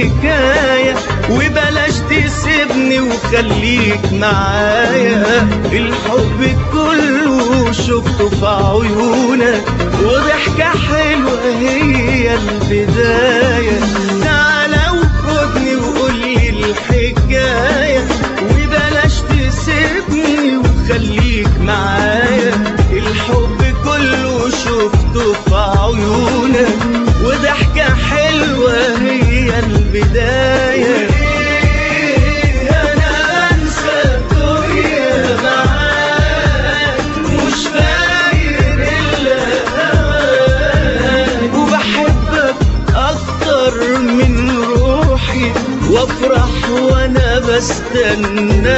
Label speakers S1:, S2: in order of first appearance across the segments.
S1: الحكاية وبلاش تسيبني وخليك معايا الحب كله شفته في عيونك وضحكة حلوة هي البداية تعالى وخدني وقولي الحكاية وبلاش تسيبني وخليك معايا الحب كله شفته في عيونك وضحكة حلوة هي البداية أنا أنسى الدنيا معاك مش فاكر إلا هواك وبحبك أكتر من روحي وأفرح وأنا بستناك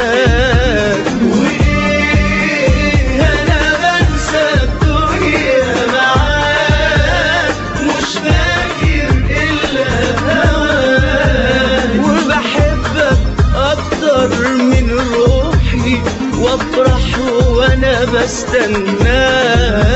S1: وإيه أنا بنسى الدنيا معاك مش فاكر إلا هواك وبحبك أكتر من روحي وأفرح وأنا بستناك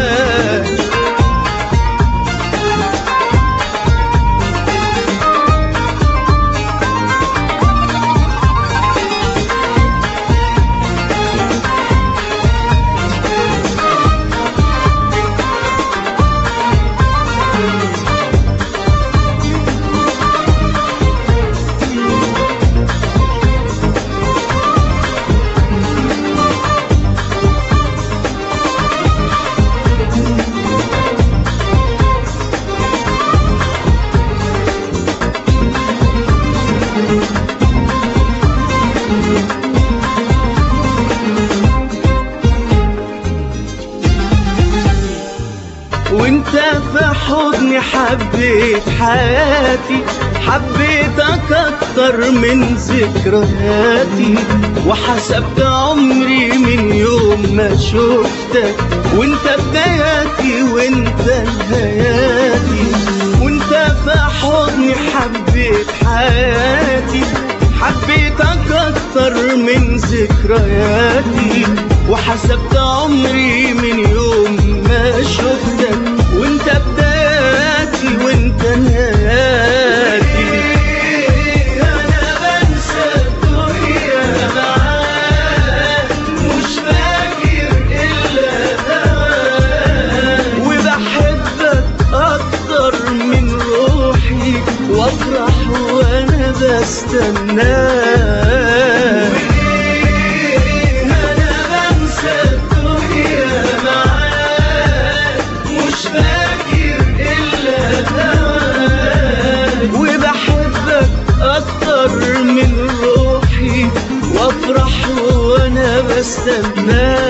S1: وانت في حضني حبيت حياتي حبيتك اكتر من ذكرياتي وحسبت عمري من يوم ما شفتك وانت بداياتي وانت نهاياتي وانت في حضني حبيت حياتي حبيتك اكتر من ذكرياتي وحسبت عمري من يوم ما شفتك وانت بداياتي وانت نهاياتي انا بنسى الدنيا معاك مش فاكر الا هواك وبحبك اكتر من روحي وافرح وانا بستناك انا بنسى الدنيا معاك مش فاكر الا هواك وبحبك اكتر من روحي وافرح وانا بستناك